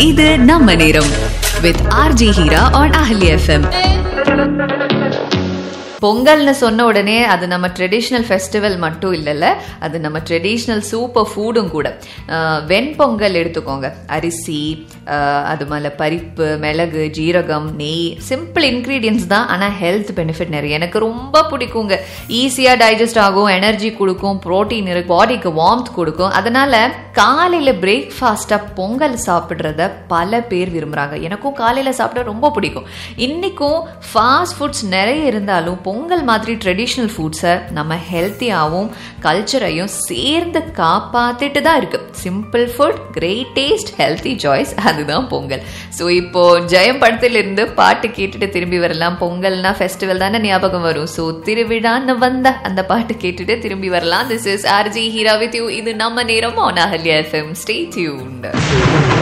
இது நம்ம நேரம் with RJ Heera on Ahalya FM பொங்கல்னு சொன்ன உடனே அது நம்ம ட்ரெடிஷ்னல் ஃபெஸ்டிவல் மட்டும் இல்லைல்ல அது நம்ம ட்ரெடிஷ்னல் சூப்பர் ஃபுட்டும் கூட அஹ் வெண்பொங்கல் எடுத்துக்கோங்க அரிசி அஹ் அது மேலே பருப்பு மிளகு ஜீரகம் நெய் சிம்பிள் இன்க்ரீடியன்ஸ் தான் ஆனால் ஹெல்த் பெனிஃபிட் நிறைய எனக்கு ரொம்ப பிடிக்குங்க ஈஸியாக டைஜஸ்ட் ஆகும் எனர்ஜி கொடுக்கும் ப்ரோட்டீன் இருக்கு பாடிக்கு வார்ம்த் கொடுக்கும் அதனால காலையில் பிரேக்ஃபாஸ்ட்டாக பொங்கல் சாப்பிட்றத பல பேர் விரும்புகிறாங்க எனக்கும் காலையில் சாப்பிட ரொம்ப பிடிக்கும் இன்றைக்கும் ஃபாஸ்ட் ஃபுட்ஸ் நிறைய இருந்தாலும் பொங்கல் மாதிரி ட்ரெடிஷ்னல் ஃபுட்ஸை நம்ம ஹெல்த்தியாகவும் கல்ச்சரையும் சேர்ந்து காப்பாற்றிட்டு தான் இருக்கு simple food great taste healthy choice அதுதான் பொங்கல் ஸோ இப்போ ஜெயம் படத்திலிருந்து பாட்டு கேட்டுட்டு திரும்பி வரலாம் பொங்கல்னா ஃபெஸ்டிவல் தானே ஞாபகம் வரும் ஸோ திருவிழான்னு வந்த அந்த பாட்டு கேட்டுட்டு திரும்பி வரலாம் this is RJ Heera with you இது நம்ம நேரம் on Ahalya FM stay tuned